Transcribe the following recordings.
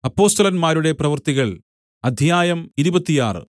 അപ്പൊസ്തലന്മാരുടെ പ്രവൃത്തികൾ അധ്യായം ഇരുപത്തിയാറ്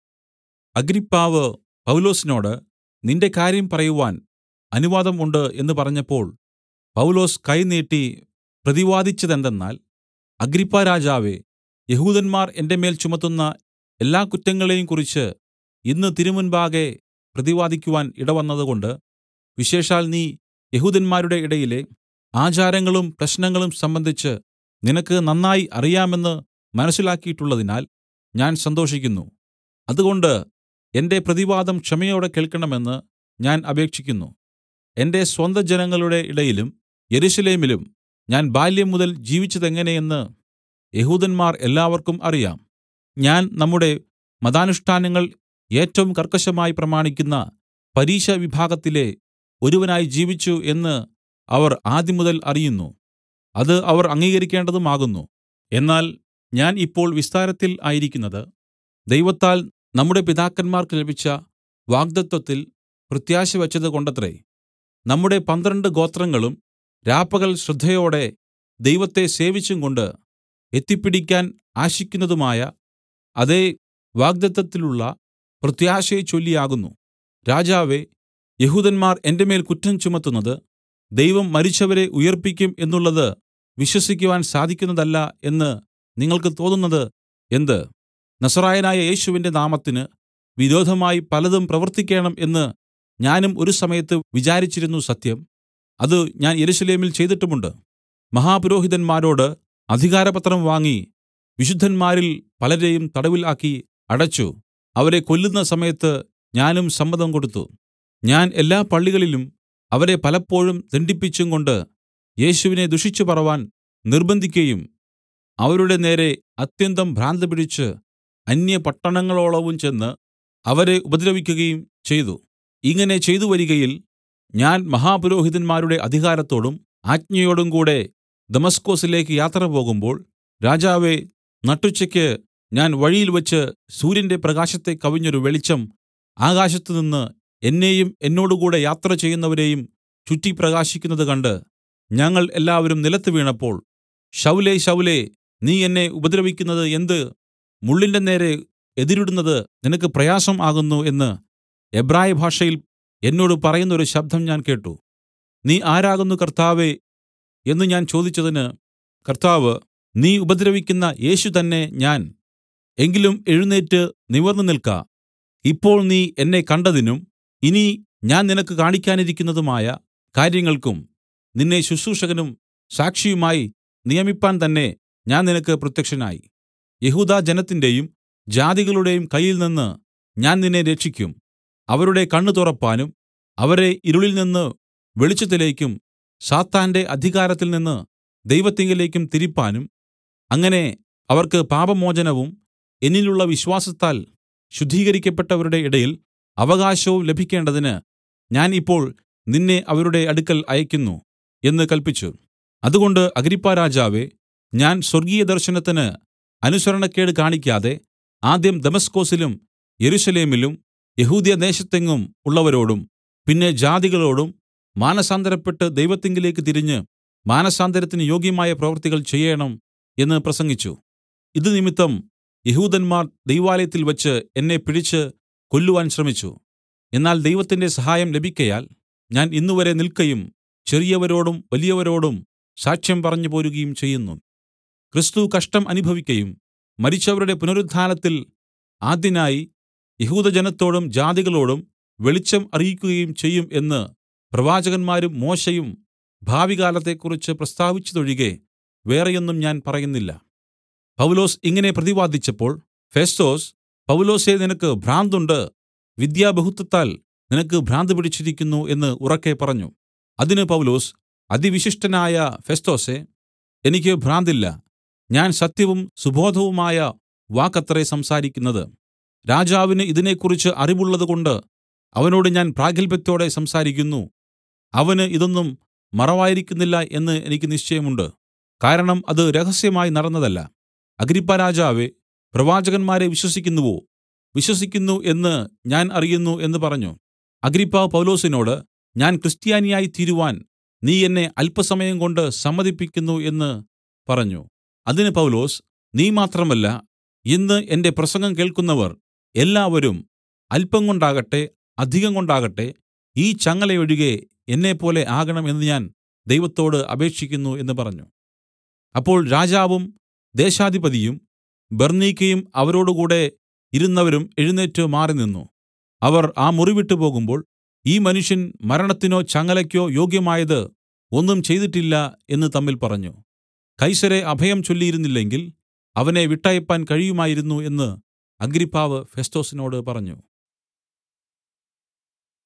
അഗ്രിപ്പാവ് പൗലൊസിനോട് നിന്റെ കാര്യം പറയുവാൻ അനുവാദം ഉണ്ട് എന്ന് പറഞ്ഞപ്പോൾ പൗലൊസ് കൈ നീട്ടി പ്രതിവാദിച്ചതെന്തെന്നാൽ അഗ്രിപ്പാരാജാവേ യെഹൂദന്മാർ എന്റെ മേൽ ചുമത്തുന്ന എല്ലാ കുറ്റങ്ങളെയും കുറിച്ച് ഇന്ന് തിരുമുൻപാകെ പ്രതിവാദിക്കുവാൻ ഇടവന്നതുകൊണ്ട് വിശേഷാൽ നീ യെഹൂദന്മാരുടെ ഇടയിലെ ആചാരങ്ങളും പ്രശ്നങ്ങളും സംബന്ധിച്ച് നിനക്ക് നന്നായി അറിയാമെന്ന് മനസ്സിലാക്കിയിട്ടുള്ളതിനാൽ ഞാൻ സന്തോഷിക്കുന്നു അതുകൊണ്ട് എന്റെ പ്രതിവാദം ക്ഷമയോടെ കേൾക്കണമെന്ന് ഞാൻ അപേക്ഷിക്കുന്നു എന്റെ സ്വന്തജനങ്ങളുടെ ഇടയിലും യെരൂശലേമിലും ഞാൻ ബാല്യം മുതൽ ജീവിച്ചതെങ്ങനെയെന്ന് യെഹൂദന്മാർ എല്ലാവർക്കും അറിയാം ഞാൻ നമ്മുടെ മതാനുഷ്ഠാനങ്ങൾ ഏറ്റവും കർക്കശമായി പ്രമാണിക്കുന്ന പരീശവിഭാഗത്തിലെ ഒരുവനായി ജീവിച്ചു എന്ന് അവർ ആദിമുതൽ അറിയുന്നു അത് അവർ അംഗീകരിക്കേണ്ടതുമാകുന്നു എന്നാൽ ഞാൻ ഇപ്പോൾ വിസ്താരത്തിൽ ആയിരിക്കുന്നത് ദൈവത്താൽ നമ്മുടെ പിതാക്കന്മാർക്ക് ലഭിച്ച വാഗ്ദത്തത്തിൽ പ്രത്യാശ വെച്ചത് കൊണ്ടത്രേ നമ്മുടെ പന്ത്രണ്ട് ഗോത്രങ്ങളും രാപ്പകൽ ശ്രദ്ധയോടെ ദൈവത്തെ സേവിച്ചുംകൊണ്ട് എത്തിപ്പിടിക്കാൻ ആശിക്കുന്നതുമായ അതേ വാഗ്ദത്തത്തിലുള്ള പ്രത്യാശയെ ചൊല്ലിയാകുന്നു രാജാവേ യെഹൂദന്മാർ എന്റെ മേൽ കുറ്റം ചുമത്തുന്നത് ദൈവം മരിച്ചവരെ ഉയിർപ്പിക്കും എന്നുള്ളത് വിശ്വസിക്കുവാൻ സാധിക്കുന്നതല്ല എന്ന് നിങ്ങൾക്ക് തോന്നുന്നത് എന്ത് നസറായനായ യേശുവിന്റെ നാമത്തിന് വിരോധമായി പലതും പ്രവർത്തിക്കേണം എന്ന് ഞാനും ഒരു സമയത്ത് വിചാരിച്ചിരുന്നു സത്യം അത് ഞാൻ യെരൂശലേമിൽ ചെയ്തിട്ടുമുണ്ട് മഹാപുരോഹിതന്മാരോട് അധികാരപത്രം വാങ്ങി വിശുദ്ധന്മാരിൽ പലരെയും തടവിൽ ആക്കി അടച്ചു അവരെ കൊല്ലുന്ന സമയത്ത് ഞാനും സമ്മതം കൊടുത്തു ഞാൻ എല്ലാ പള്ളികളിലും അവരെ പലപ്പോഴും ദണ്ഡിപ്പിച്ചുംകൊണ്ട് യേശുവിനെ ദുഷിച്ചു പറവാൻ നിർബന്ധിക്കയും അവരുടെ നേരെ അത്യന്തം ഭ്രാന്ത് പിടിച്ച് അന്യപട്ടണങ്ങളോളവും ചെന്ന് അവരെ ഉപദ്രവിക്കുകയും ചെയ്തു ഇങ്ങനെ ചെയ്തു വരികയിൽ ഞാൻ മഹാപുരോഹിതന്മാരുടെ അധികാരത്തോടും ആജ്ഞയോടും കൂടെ ദമസ്കൊസിലേക്ക് യാത്ര പോകുമ്പോൾ രാജാവേ നട്ടുച്ചയ്ക്ക് ഞാൻ വഴിയിൽവെച്ച് സൂര്യന്റെ പ്രകാശത്തെ കവിഞ്ഞൊരു വെളിച്ചം ആകാശത്തുനിന്ന് എന്നെയും എന്നോടുകൂടെ യാത്ര ചെയ്യുന്നവരെയും ചുറ്റി പ്രകാശിക്കുന്നത് കണ്ട് ഞങ്ങൾ എല്ലാവരും നിലത്ത് വീണപ്പോൾ ശൗലേ ശൗലേ നീ എന്നെ ഉപദ്രവിക്കുന്നത് എന്ത് മുള്ളിന്റെ നേരെ എതിരിടുന്നത് നിനക്ക് പ്രയാസം ആകുന്നു എന്ന് എബ്രായ ഭാഷയിൽ എന്നോട് പറയുന്ന ഒരു ശബ്ദം ഞാൻ കേട്ട് നീ ആരാകുന്നു കർത്താവേ എന്ന് ഞാൻ ചോദിച്ചതിന് കർത്താവ് നീ ഉപദ്രവിക്കുന്ന യേശു തന്നെ ഞാൻ എങ്കിലും എഴുന്നേറ്റ് നിവർന്നു നിൽക്ക ഇപ്പോൾ നീ എന്നെ കണ്ടതിനും ഇനി ഞാൻ നിനക്ക് കാണിക്കാനിരിക്കുന്നതുമായ കാര്യങ്ങൾക്കും നിന്നെ ശുശ്രൂഷകനും സാക്ഷിയുമായി നിയമിപ്പാൻ തന്നെ ഞാൻ നിനക്ക് പ്രത്യക്ഷനായി യഹൂദാജനത്തിന്റെയും ജാതികളുടെയും കയ്യിൽ നിന്ന് ഞാൻ നിന്നെ രക്ഷിക്കും അവരുടെ കണ്ണ് തുറപ്പാനും അവരെ ഇരുളിൽ നിന്ന് വെളിച്ചത്തിലേക്കും സാത്താന്റെ അധികാരത്തിൽ നിന്ന് ദൈവത്തിങ്കലേക്കും തിരിപ്പാനും അങ്ങനെ അവർക്ക് പാപമോചനവും എന്നിലുള്ള വിശ്വാസത്താൽ ശുദ്ധീകരിക്കപ്പെട്ടവരുടെ ഇടയിൽ അവകാശവും ലഭിക്കേണ്ടതിന് ഞാൻ ഇപ്പോൾ നിന്നെ അവരുടെ അടുക്കൽ അയയ്ക്കുന്നു എന്ന് കല്പിച്ചു അതുകൊണ്ട് അഗ്രിപ്പാരാജാവേ ഞാൻ സ്വർഗീയ ദർശനത്തിന് അനുസരണക്കേട് കാണിക്കാതെ ആദ്യം ദമസ്കൊസിലും യെരൂശലേമിലും യഹൂദ്യദേശത്തെങ്ങും ഉള്ളവരോടും പിന്നെ ജാതികളോടും മാനസാന്തരപ്പെട്ട് ദൈവത്തിങ്കലേക്ക് തിരിഞ്ഞ് മാനസാന്തരത്തിന് യോഗ്യമായ പ്രവൃത്തികൾ ചെയ്യേണം എന്ന് പ്രസംഗിച്ചു ഇത് നിമിത്തം യഹൂദന്മാർ ദൈവാലയത്തിൽ വെച്ച് എന്നെ പിടിച്ച് കൊല്ലുവാൻ ശ്രമിച്ചു എന്നാൽ ദൈവത്തിന്റെ സഹായം ലഭിക്കയാൽ ഞാൻ ഇന്നുവരെ നിൽക്കയും ചെറിയവരോടും വലിയവരോടും സാക്ഷ്യം പറഞ്ഞു പോരുകയും ചെയ്യുന്നു ക്രിസ്തു കഷ്ടം അനുഭവിക്കയും മരിച്ചവരുടെ പുനരുത്ഥാനത്തിൽ ആദ്യനായി യഹൂദജനത്തോടും ജാതികളോടും വെളിച്ചം അറിയിക്കുകയും ചെയ്യും എന്ന് പ്രവാചകന്മാരും മോശയും ഭാവികാലത്തെക്കുറിച്ച് പ്രസ്താവിച്ചതൊഴികെ വേറെയൊന്നും ഞാൻ പറയുന്നില്ല പൗലോസ് ഇങ്ങനെ പ്രതിവാദിച്ചപ്പോൾ ഫെസ്തോസ് പൗലോസേ നിനക്ക് ഭ്രാന്തുണ്ട് വിദ്യാബഹുത്വത്താൽ നിനക്ക് ഭ്രാന്ത് പിടിച്ചിരിക്കുന്നു എന്ന് ഉറക്കെ പറഞ്ഞു അതിന് പൗലോസ് അതിവിശിഷ്ടനായ ഫെസ്തോസേ എനിക്ക് ഭ്രാന്തില്ല ഞാൻ സത്യവും സുബോധവുമായ വാക്കത്രേ സംസാരിക്കുന്നത് രാജാവിന് ഇതിനെക്കുറിച്ച് അറിവുള്ളതുകൊണ്ട് അവനോട് ഞാൻ പ്രാഗൽഭ്യത്തോടെ സംസാരിക്കുന്നു അവന് ഇതൊന്നും മറവായിരിക്കുന്നില്ല എന്ന് എനിക്ക് നിശ്ചയമുണ്ട് കാരണം അത് രഹസ്യമായി നടന്നതല്ല അഗ്രിപ്പാരാജാവേ പ്രവാചകന്മാരെ വിശ്വസിക്കുന്നുവോ വിശ്വസിക്കുന്നു എന്ന് ഞാൻ അറിയുന്നു എന്ന് പറഞ്ഞു അഗ്രിപ്പ പൗലോസിനോട് ഞാൻ ക്രിസ്ത്യാനിയായി തീരുവാൻ നീ എന്നെ അല്പസമയം കൊണ്ട് സമ്മതിപ്പിക്കുന്നു എന്ന് പറഞ്ഞു അതിന് പൗലൊസ് നീ മാത്രമല്ല ഇന്ന് എന്റെ പ്രസംഗം കേൾക്കുന്നവർ എല്ലാവരും അല്പംകൊണ്ടാകട്ടെ അധികംകൊണ്ടാകട്ടെ ഈ ചങ്ങലയൊഴികെ എന്നെപ്പോലെ ആകണം എന്ന് ഞാൻ ദൈവത്തോട് അപേക്ഷിക്കുന്നു എന്ന് പറഞ്ഞു അപ്പോൾ രാജാവും ദേശാധിപതിയും ബെർന്നീക്കയും അവരോടുകൂടെ ഇരുന്നവരും എഴുന്നേറ്റ് മാറിനിന്നു അവർ ആ മുറി വിട്ടുപോകുമ്പോൾ ഈ മനുഷ്യൻ മരണത്തിനോ ചങ്ങലയ്ക്കോ യോഗ്യമായത് ഒന്നും ചെയ്തിട്ടില്ല എന്ന് തമ്മിൽ പറഞ്ഞു കൈസരെ അഭയം ചൊല്ലിയിരുന്നില്ലെങ്കിൽ അവനെ വിട്ടയപ്പാൻ കഴിയുമായിരുന്നു എന്ന് അഗ്രിപ്പാവ് ഫെസ്തൊസിനോട് പറഞ്ഞു